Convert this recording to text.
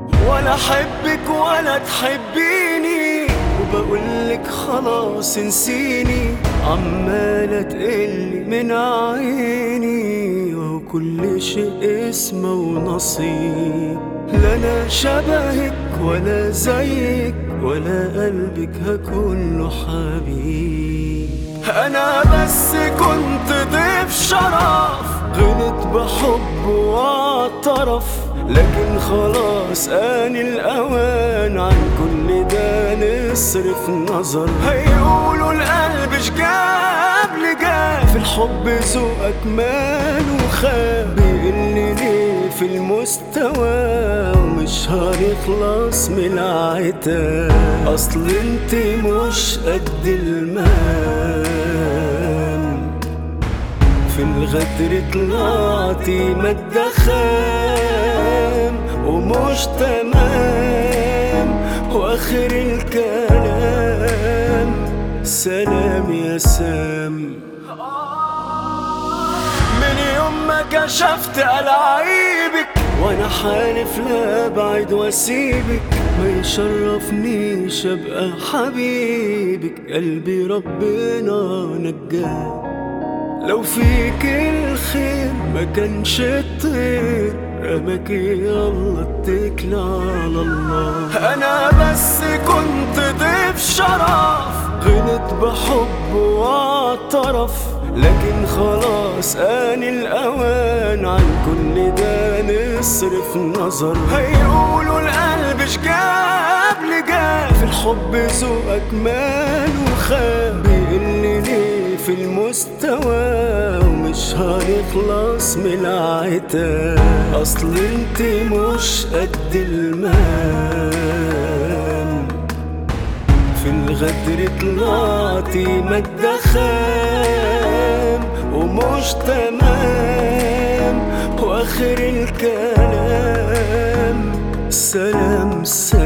ولا احبك ولا تحبيني وبقولك خلاص انسيني عمالة تقلي من عيني وكل شيء اسمه ونصيب لا انا شبهك ولا زيك ولا قلبك هكون له حبيب انا بس كنت ضيف شرف غلط بحب واعترف لكن خلاص آن الأوان عن كل ده نصرف نظر هيقولوا القلب جاب لجاب في الحب ذوقك مال وخاب بيقل ليه في المستوى ومش هنخلص من العتاب أصل انت مش قد المام في الغدر طلعتي مادة خام ومش تمام واخر الكلام سلام يا سام من يوم ما كشفت ألعيبك وانا حالف لا ابعد واسيبك ما يشرفنيش ابقى حبيبك قلبي ربنا نجاه لو فيك الخير ما كانش الطير رمك يلا اتكل على الله انا بس كنت ضيف شرف غلط بحب واعترف لكن خلاص آن الأوان عن كل ده نصرف نظر هيقولوا القلب جاب لجاب في الحب ذوقك مال وخاب بيقل ليه في المستوى ومش هنخلص من العتاب أصل انت مش قد المام في الغدر طلعتي مادة خام ومش تمام واخر الكلام سلام سلام